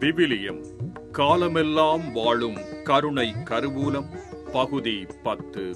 விவிலியம் காலமெல்லாம் வாழும் கருணை கருவூலம் பகுதி பத்து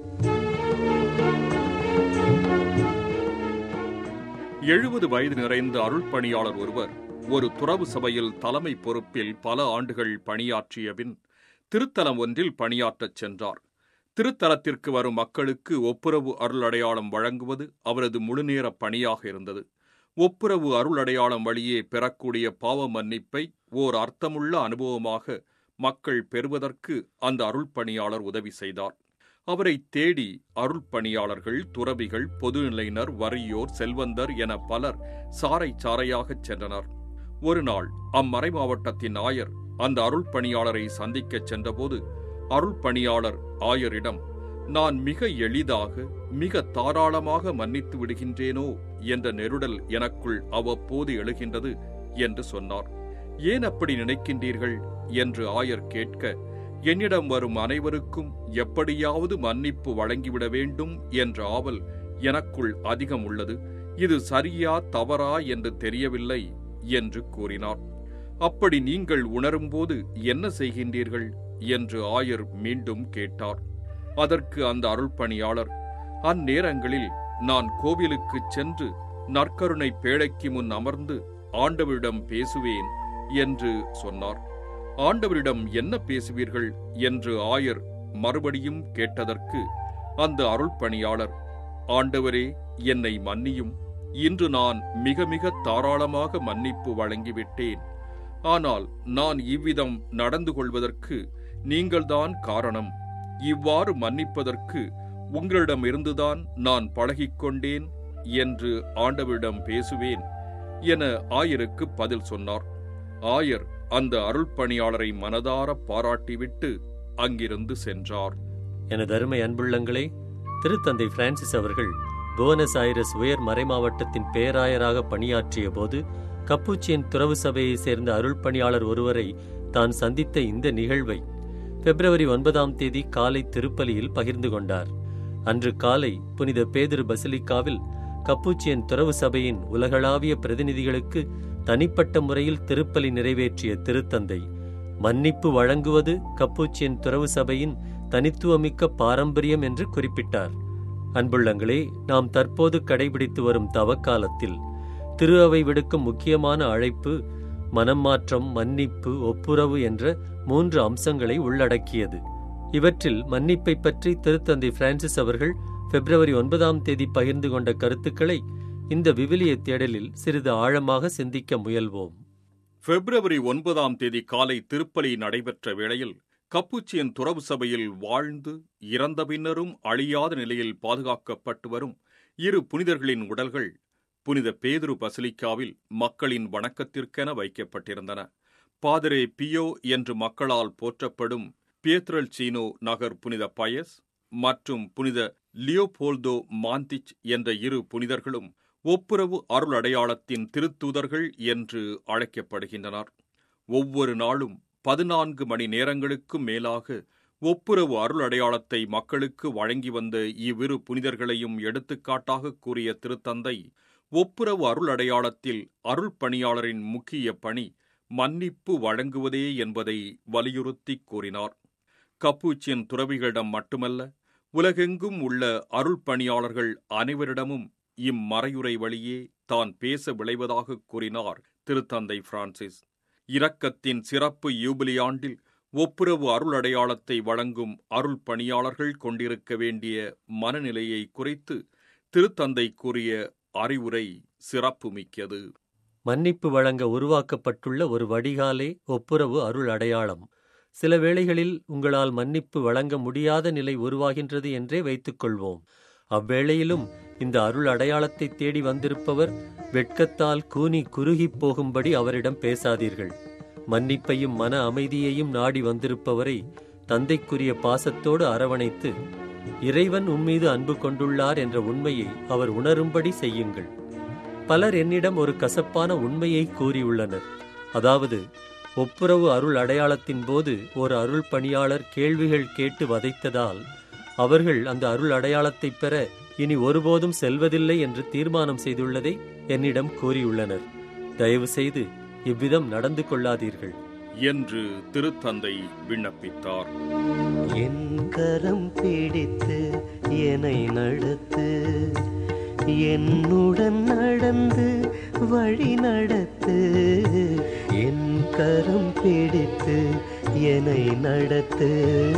எழுபது வயது நிறைந்த அருள்பணியாளர் ஒருவர் ஒரு துறவு சபையில் தலைமை பொறுப்பில் பல ஆண்டுகள் பணியாற்றிய பின் திருத்தலம் ஒன்றில் பணியாற்றச் சென்றார் திருத்தலத்திற்கு வரும் மக்களுக்கு ஒப்புரவு அருள் அடையாளம் வழங்குவது அவரது முழுநேர பணியாக இருந்தது ஒப்புரவு அருள் அடையாளம் வழியே பெறக்கூடிய பாவ மன்னிப்பை ஓர் அர்த்தமுள்ள அனுபவமாக மக்கள் பெறுவதற்கு அந்த அருள் பணியாளர் உதவி செய்தார் அவரை தேடி அருள் பணியாளர்கள் துறவிகள் பொதுநிலையினர் வறியோர் செல்வந்தர் என பலர் சாறை சாறையாகச் சென்றனர் ஒரு நாள் அம்மறை மாவட்டத்தின் ஆயர் அந்த அருள் பணியாளரை சந்திக்கச் சென்றபோது அருள் பணியாளர் ஆயரிடம் நான் மிக எளிதாக மிக தாராளமாக மன்னித்து விடுகின்றேனோ என்ற நெருடல் எனக்குள் அவ்வப்போது எழுகின்றது என்று சொன்னார் ஏன் அப்படி நினைக்கின்றீர்கள் என்று ஆயர் கேட்க என்னிடம் வரும் அனைவருக்கும் எப்படியாவது மன்னிப்பு வழங்கிவிட வேண்டும் என்ற ஆவல் எனக்குள் அதிகம் உள்ளது இது சரியா தவறா என்று தெரியவில்லை என்று கூறினார் அப்படி நீங்கள் உணரும்போது என்ன செய்கின்றீர்கள் என்று ஆயர் மீண்டும் கேட்டார் அதற்கு அந்த அருள்பணியாளர் அந்நேரங்களில் நான் கோவிலுக்குச் சென்று நற்கருணை பேழைக்கு முன் அமர்ந்து ஆண்டவரிடம் பேசுவேன் என்று சொன்னார் ஆண்டவரிடம் என்ன பேசுவீர்கள் என்று ஆயர் மறுபடியும் கேட்டதற்கு அந்த அருள்பணியாளர் ஆண்டவரே என்னை மன்னியும் இன்று நான் மிக மிக தாராளமாக மன்னிப்பு வழங்கிவிட்டேன் ஆனால் நான் இவ்விதம் நடந்து கொள்வதற்கு நீங்கள்தான் காரணம் இவ்வாறு மன்னிப்பதற்கு உங்களிடமிருந்துதான் நான் பழகிக்கொண்டேன் என்று ஆண்டவரிடம் பேசுவேன் என ஆயருக்கு பதில் சொன்னார் ஆயர் அந்த அருள்பணியாளரை மனதார பாராட்டிவிட்டு அங்கிருந்து சென்றார் எனது அருமை அன்புள்ளங்களே திருத்தந்தை பிரான்சிஸ் அவர்கள் புவனஸ் ஐரஸ் உயர் மறைமாவட்டத்தின் பேராயராக பணியாற்றிய போது கப்பூச்சியன் துறவு சபையை சேர்ந்த அருள் பணியாளர் ஒருவரை தான் சந்தித்த இந்த நிகழ்வை பிப்ரவரி ஒன்பதாம் தேதி காலை திருப்பலியில் பகிர்ந்து கொண்டார் அன்று காலை புனித பேதிரு பசிலிக்காவில் கப்பூச்சியன் துறவு சபையின் உலகளாவிய பிரதிநிதிகளுக்கு தனிப்பட்ட முறையில் திருப்பலி நிறைவேற்றிய திருத்தந்தை மன்னிப்பு வழங்குவது கப்பூச்சியன் துறவு சபையின் தனித்துவமிக்க பாரம்பரியம் என்று குறிப்பிட்டார் அன்புள்ளங்களே நாம் தற்போது கடைபிடித்து வரும் தவக்காலத்தில் திரு அவை விடுக்கும் முக்கியமான அழைப்பு மனம் மாற்றம் மன்னிப்பு ஒப்புரவு என்ற மூன்று அம்சங்களை உள்ளடக்கியது இவற்றில் மன்னிப்பை பற்றி திருத்தந்தை பிரான்சிஸ் அவர்கள் பிப்ரவரி ஒன்பதாம் தேதி பகிர்ந்து கொண்ட கருத்துக்களை இந்த விவிலிய தேடலில் சிறிது ஆழமாக சிந்திக்க முயல்வோம் பிப்ரவரி ஒன்பதாம் தேதி காலை திருப்பலி நடைபெற்ற வேளையில் கப்புச்சியன் துறவு சபையில் வாழ்ந்து இறந்த பின்னரும் அழியாத நிலையில் பாதுகாக்கப்பட்டு வரும் இரு புனிதர்களின் உடல்கள் புனித பேதுரு பசிலிக்காவில் மக்களின் வணக்கத்திற்கென வைக்கப்பட்டிருந்தன பாதிரே பியோ என்று மக்களால் போற்றப்படும் பியத்ரல் சீனோ நகர் புனித பயஸ் மற்றும் புனித லியோபோல்தோ மாந்திச் என்ற இரு புனிதர்களும் ஒப்புரவு அருள் அடையாளத்தின் திருத்தூதர்கள் என்று அழைக்கப்படுகின்றனர் ஒவ்வொரு நாளும் பதினான்கு மணி நேரங்களுக்கும் மேலாக ஒப்புரவு அருள் அடையாளத்தை மக்களுக்கு வழங்கி வந்த இவ்விரு புனிதர்களையும் எடுத்துக்காட்டாக கூறிய திருத்தந்தை ஒப்புரவு அருள் அடையாளத்தில் அருள் பணியாளரின் முக்கிய பணி மன்னிப்பு வழங்குவதே என்பதை வலியுறுத்தி கூறினார் கப்பூச்சியன் துறவிகளிடம் மட்டுமல்ல உலகெங்கும் உள்ள அருள் பணியாளர்கள் அனைவரிடமும் இம்மறையுறை வழியே தான் பேச விளைவதாக கூறினார் திருத்தந்தை பிரான்சிஸ் இரக்கத்தின் சிறப்பு யூபிலி ஆண்டில் ஒப்புரவு அருள் அடையாளத்தை வழங்கும் அருள் பணியாளர்கள் கொண்டிருக்க வேண்டிய மனநிலையை குறித்து திருத்தந்தை கூறிய அறிவுரை சிறப்புமிக்கது மன்னிப்பு வழங்க உருவாக்கப்பட்டுள்ள ஒரு வடிகாலே ஒப்புரவு அருள் அடையாளம் சில வேளைகளில் உங்களால் மன்னிப்பு வழங்க முடியாத நிலை உருவாகின்றது என்றே வைத்துக்கொள்வோம் அவ்வேளையிலும் இந்த அருள் அடையாளத்தை தேடி வந்திருப்பவர் வெட்கத்தால் கூனி குறுகிப் போகும்படி அவரிடம் பேசாதீர்கள் மன்னிப்பையும் மன அமைதியையும் நாடி வந்திருப்பவரை தந்தைக்குரிய பாசத்தோடு அரவணைத்து இறைவன் உம்மீது அன்பு கொண்டுள்ளார் என்ற உண்மையை அவர் உணரும்படி செய்யுங்கள் பலர் என்னிடம் ஒரு கசப்பான உண்மையை கூறியுள்ளனர் அதாவது ஒப்புரவு அருள் அடையாளத்தின் போது ஒரு அருள் பணியாளர் கேள்விகள் கேட்டு வதைத்ததால் அவர்கள் அந்த அருள் அடையாளத்தை பெற இனி ஒருபோதும் செல்வதில்லை என்று தீர்மானம் செய்துள்ளதை என்னிடம் கூறியுள்ளனர் தயவு செய்து இவ்விதம் நடந்து கொள்ளாதீர்கள் என்று திருத்தந்தை விண்ணப்பித்தார் என் கரம் பிடித்து என்னை நடத்து என்னுடன் நடந்து வழி நடத்து என் கரம் பிடித்து என்னை நடத்து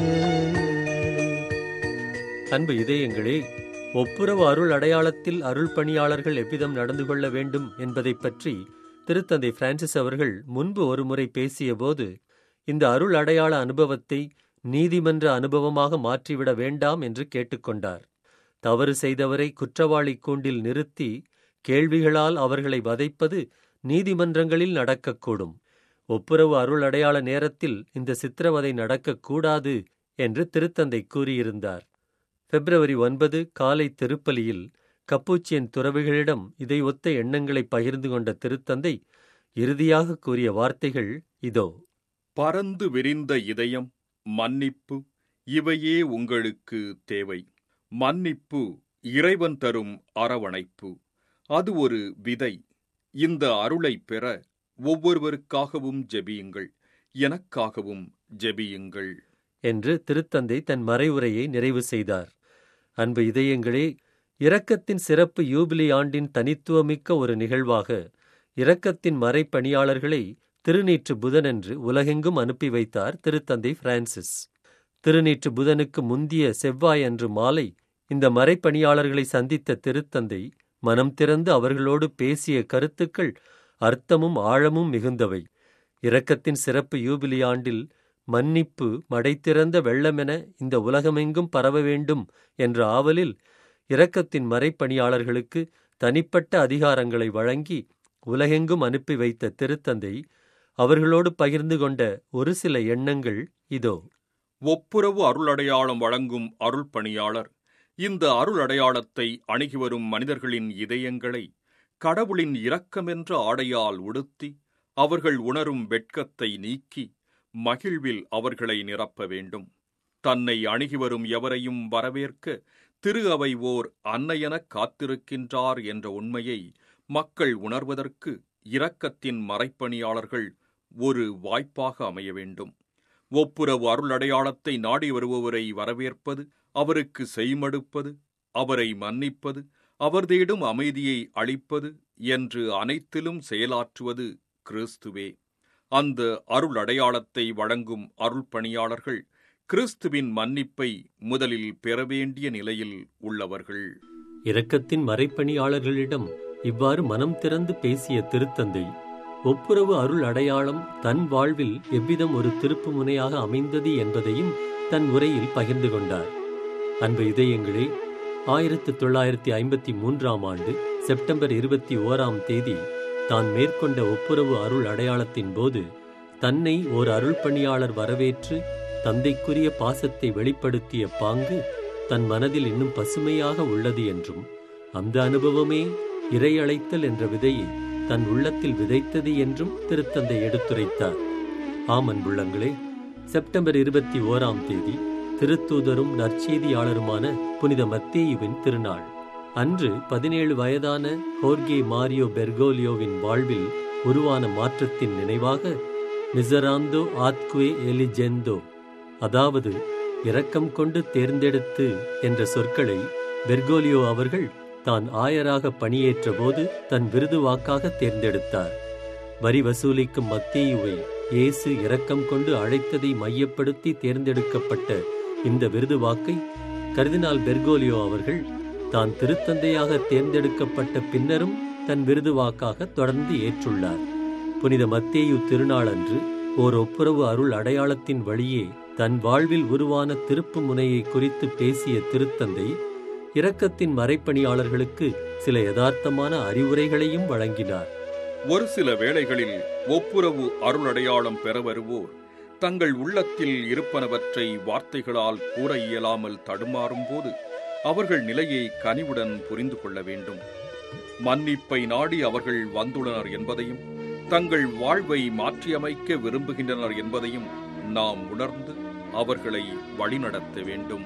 அன்பு இதயங்களே ஒப்புரவு அருள் அடையாளத்தில் அருள் பணியாளர்கள் எவ்விதம் நடந்து கொள்ள வேண்டும் என்பதைப் பற்றி திருத்தந்தை பிரான்சிஸ் அவர்கள் முன்பு ஒருமுறை பேசியபோது இந்த அருள் அடையாள அனுபவத்தை நீதிமன்ற அனுபவமாக மாற்றிவிட வேண்டாம் என்று கேட்டுக்கொண்டார் தவறு செய்தவரை குற்றவாளி கூண்டில் நிறுத்தி கேள்விகளால் அவர்களை வதைப்பது நீதிமன்றங்களில் நடக்கக்கூடும் ஒப்புரவு அருள் அடையாள நேரத்தில் இந்த சித்திரவதை நடக்கக்கூடாது என்று திருத்தந்தை கூறியிருந்தார் பிப்ரவரி ஒன்பது காலை திருப்பலியில் கப்பூச்சியன் துறவிகளிடம் இதை ஒத்த எண்ணங்களை பகிர்ந்து கொண்ட திருத்தந்தை இறுதியாக கூறிய வார்த்தைகள் இதோ பரந்து விரிந்த இதயம் மன்னிப்பு இவையே உங்களுக்கு தேவை மன்னிப்பு இறைவன் தரும் அரவணைப்பு அது ஒரு விதை இந்த அருளை பெற ஒவ்வொருவருக்காகவும் ஜெபியுங்கள் எனக்காகவும் ஜெபியுங்கள் என்று திருத்தந்தை தன் மறைவுரையை நிறைவு செய்தார் அன்பு இதயங்களே இரக்கத்தின் சிறப்பு யூபிலி ஆண்டின் தனித்துவமிக்க ஒரு நிகழ்வாக இரக்கத்தின் மறைப்பணியாளர்களை திருநீற்று புதனன்று உலகெங்கும் அனுப்பி வைத்தார் திருத்தந்தை பிரான்சிஸ் திருநீற்று புதனுக்கு முந்திய செவ்வாய் அன்று மாலை இந்த மறைப்பணியாளர்களை சந்தித்த திருத்தந்தை மனம் திறந்து அவர்களோடு பேசிய கருத்துக்கள் அர்த்தமும் ஆழமும் மிகுந்தவை இரக்கத்தின் சிறப்பு யூபிலி ஆண்டில் மன்னிப்பு மடைத்திறந்த வெள்ளமென இந்த உலகமெங்கும் பரவ வேண்டும் என்ற ஆவலில் இரக்கத்தின் மறைப்பணியாளர்களுக்கு தனிப்பட்ட அதிகாரங்களை வழங்கி உலகெங்கும் அனுப்பி வைத்த திருத்தந்தை அவர்களோடு பகிர்ந்து கொண்ட ஒரு சில எண்ணங்கள் இதோ ஒப்புரவு அருளடையாளம் வழங்கும் அருள் பணியாளர் இந்த அருள் அடையாளத்தை அணுகி வரும் மனிதர்களின் இதயங்களை கடவுளின் இரக்கமென்ற ஆடையால் உடுத்தி அவர்கள் உணரும் வெட்கத்தை நீக்கி மகிழ்வில் அவர்களை நிரப்ப வேண்டும் தன்னை அணுகி வரும் எவரையும் வரவேற்க திரு அவை ஓர் அன்னையெனக் காத்திருக்கின்றார் என்ற உண்மையை மக்கள் உணர்வதற்கு இரக்கத்தின் மறைப்பணியாளர்கள் ஒரு வாய்ப்பாக அமைய வேண்டும் ஒப்புரவு அருள் அடையாளத்தை நாடி வருபவரை வரவேற்பது அவருக்கு செய்மடுப்பது அவரை மன்னிப்பது அவர் தேடும் அமைதியை அளிப்பது என்று அனைத்திலும் செயலாற்றுவது கிறிஸ்துவே அந்த அருள் அடையாளத்தை வழங்கும் அருள் பணியாளர்கள் கிறிஸ்துவின் மன்னிப்பை முதலில் பெற வேண்டிய நிலையில் உள்ளவர்கள் இரக்கத்தின் மறைப்பணியாளர்களிடம் இவ்வாறு மனம் திறந்து பேசிய திருத்தந்தை ஒப்புரவு அருள் அடையாளம் தன் வாழ்வில் எவ்விதம் ஒரு திருப்பு முனையாக அமைந்தது என்பதையும் தன் உரையில் பகிர்ந்து கொண்டார் அன்பு இதயங்களே ஆயிரத்து தொள்ளாயிரத்தி ஐம்பத்தி மூன்றாம் ஆண்டு செப்டம்பர் இருபத்தி ஓராம் தேதி தான் மேற்கொண்ட ஒப்புரவு அருள் அடையாளத்தின் போது தன்னை ஓர் அருள் பணியாளர் வரவேற்று தந்தைக்குரிய பாசத்தை வெளிப்படுத்திய பாங்கு தன் மனதில் இன்னும் பசுமையாக உள்ளது என்றும் அந்த அனுபவமே இறையழைத்தல் என்ற விதையை தன் உள்ளத்தில் விதைத்தது என்றும் திருத்தந்தை எடுத்துரைத்தார் ஆம் அன்புள்ளங்களே செப்டம்பர் இருபத்தி ஓராம் தேதி திருத்தூதரும் நற்செய்தியாளருமான புனித மத்தேயுவின் திருநாள் அன்று பதினேழு வயதான ஹோர்கே மாரியோ பெர்கோலியோவின் வாழ்வில் உருவான மாற்றத்தின் நினைவாக மிசராந்தோ ஆத்குவே எலிஜெந்தோ அதாவது இரக்கம் கொண்டு தேர்ந்தெடுத்து என்ற சொற்களை பெர்கோலியோ அவர்கள் தான் ஆயராக பணியேற்ற போது தன் விருது வாக்காக தேர்ந்தெடுத்தார் வரி வசூலிக்கும் மத்தேயுவை இயேசு இரக்கம் கொண்டு அழைத்ததை மையப்படுத்தி தேர்ந்தெடுக்கப்பட்ட இந்த விருது வாக்கை கர்தினால் பெர்கோலியோ அவர்கள் தான் திருத்தந்தையாக தேர்ந்தெடுக்கப்பட்ட பின்னரும் தன் விருது வாக்காக தொடர்ந்து ஏற்றுள்ளார் புனித மத்தேயு திருநாளன்று ஓர் ஒப்புரவு அருள் அடையாளத்தின் வழியே தன் வாழ்வில் உருவான திருப்பு முனையை குறித்து பேசிய திருத்தந்தை இரக்கத்தின் மறைப்பணியாளர்களுக்கு சில யதார்த்தமான அறிவுரைகளையும் வழங்கினார் ஒரு சில வேளைகளில் ஒப்புரவு அருளடையாளம் பெற வருவோர் தங்கள் உள்ளத்தில் இருப்பனவற்றை வார்த்தைகளால் கூற இயலாமல் தடுமாறும் போது அவர்கள் நிலையை கனிவுடன் புரிந்து கொள்ள வேண்டும் மன்னிப்பை நாடி அவர்கள் வந்துள்ளனர் என்பதையும் தங்கள் வாழ்வை மாற்றியமைக்க விரும்புகின்றனர் என்பதையும் நாம் உணர்ந்து அவர்களை வழிநடத்த வேண்டும்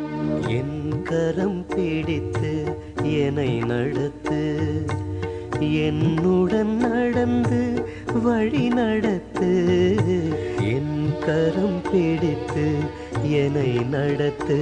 என் கரம் பிடித்து என்னை நடத்து என்னுடன் நடந்து வழி நடத்து என் கரம் பிடித்து என்னை நடத்து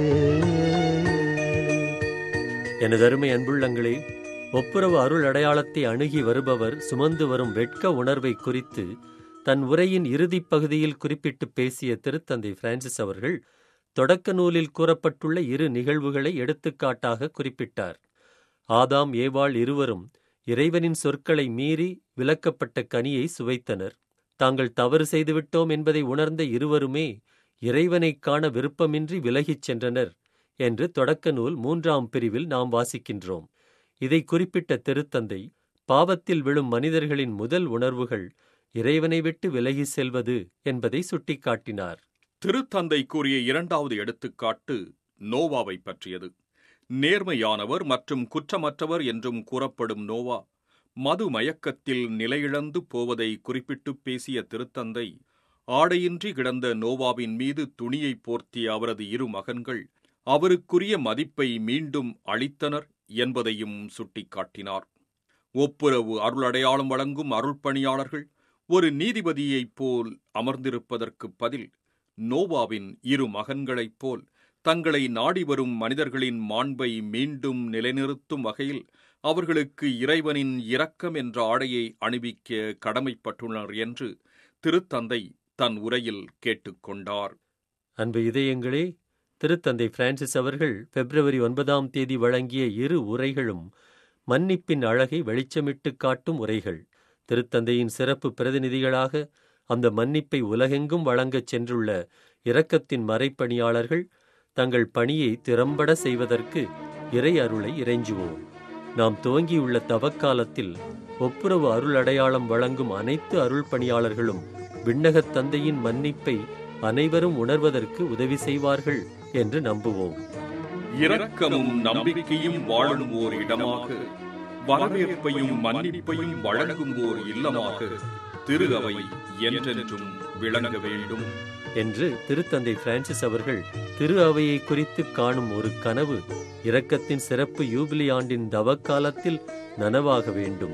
எனது அருமை அன்புள்ளங்களே ஒப்புரவு அருள் அடையாளத்தை அணுகி வருபவர் சுமந்து வரும் வெட்க உணர்வை குறித்து தன் உரையின் இறுதிப் பகுதியில் குறிப்பிட்டு பேசிய திருத்தந்தை பிரான்சிஸ் அவர்கள் தொடக்க நூலில் கூறப்பட்டுள்ள இரு நிகழ்வுகளை எடுத்துக்காட்டாக குறிப்பிட்டார் ஆதாம் ஏவாள் இருவரும் இறைவனின் சொற்களை மீறி விலக்கப்பட்ட கனியை சுவைத்தனர் தாங்கள் தவறு செய்துவிட்டோம் என்பதை உணர்ந்த இருவருமே இறைவனைக் காண விருப்பமின்றி விலகிச் சென்றனர் என்று தொடக்க நூல் மூன்றாம் பிரிவில் நாம் வாசிக்கின்றோம் இதை குறிப்பிட்ட திருத்தந்தை பாவத்தில் விழும் மனிதர்களின் முதல் உணர்வுகள் இறைவனை விட்டு விலகி செல்வது என்பதை சுட்டிக்காட்டினார் திருத்தந்தை கூறிய இரண்டாவது எடுத்துக்காட்டு நோவாவை பற்றியது நேர்மையானவர் மற்றும் குற்றமற்றவர் என்றும் கூறப்படும் நோவா மது மயக்கத்தில் நிலையிழந்து போவதை குறிப்பிட்டு பேசிய திருத்தந்தை ஆடையின்றி கிடந்த நோவாவின் மீது துணியை போர்த்திய அவரது இரு மகன்கள் அவருக்குரிய மதிப்பை மீண்டும் அளித்தனர் என்பதையும் சுட்டிக்காட்டினார் ஒப்புரவு அருளடையாளம் வழங்கும் அருள்பணியாளர்கள் ஒரு நீதிபதியைப் போல் அமர்ந்திருப்பதற்கு பதில் நோவாவின் இரு மகன்களைப் போல் தங்களை நாடி வரும் மனிதர்களின் மாண்பை மீண்டும் நிலைநிறுத்தும் வகையில் அவர்களுக்கு இறைவனின் இரக்கம் என்ற ஆடையை அணிவிக்க கடமைப்பட்டுள்ளனர் என்று திருத்தந்தை தன் உரையில் கேட்டுக்கொண்டார் அன்பு இதயங்களே திருத்தந்தை பிரான்சிஸ் அவர்கள் பிப்ரவரி ஒன்பதாம் தேதி வழங்கிய இரு உரைகளும் மன்னிப்பின் அழகை வெளிச்சமிட்டு காட்டும் உரைகள் திருத்தந்தையின் சிறப்பு பிரதிநிதிகளாக அந்த மன்னிப்பை உலகெங்கும் வழங்கச் சென்றுள்ள இரக்கத்தின் மறைப்பணியாளர்கள் தங்கள் பணியை திறம்பட செய்வதற்கு இறை அருளை இறைஞ்சுவோம் நாம் துவங்கியுள்ள தவக்காலத்தில் ஒப்புரவு அருள் அடையாளம் வழங்கும் அனைத்து அருள் பணியாளர்களும் விண்ணகத் தந்தையின் மன்னிப்பை அனைவரும் உணர்வதற்கு உதவி செய்வார்கள் என்று நம்புவோம் இரக்கமும் நம்பிக்கையும் வாழும் ஓர் இடமாக வரவேற்பையும் மன்னிப்பையும் வழங்கும் ஓர் இல்லமாக திரு அவை என்றென்றும் விளங்க வேண்டும் என்று திருத்தந்தை பிரான்சிஸ் அவர்கள் திரு அவையை குறித்து காணும் ஒரு கனவு இரக்கத்தின் சிறப்பு யூபிலி ஆண்டின் தவக்காலத்தில் நனவாக வேண்டும்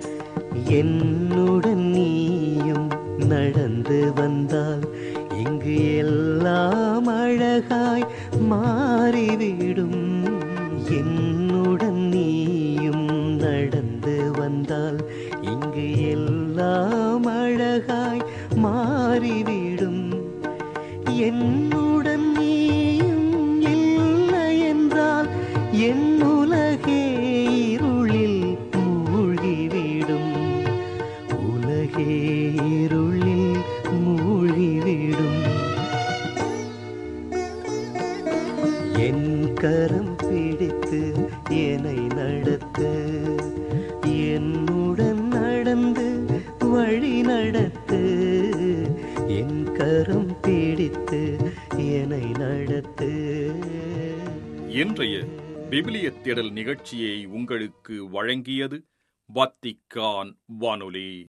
என்னுடன் நீயும் நடந்து வந்தால் இங்கு எல்லாம் அழகாய் மாறிவிடும் என்னுடன் நீயும் நடந்து வந்தால் இங்கு எல்லாம் அழகாய் மாறிவிடும் என்னுடன் நீயும் இல்லை என்றால் என் உலகே இருளில் மூழ்கிவிடும் உலகே இருளில் மூழ்கிவிடும் என் கரம் பிடித்து என்னை நடத்து என்னுடன் நடந்து வழி நடத்து என் கரம் பிடித்து என்னை நடத்து இன்றைய விவிலிய தேடல் நிகழ்ச்சியை உங்களுக்கு வழங்கியது வத்திக்கான் வானொலி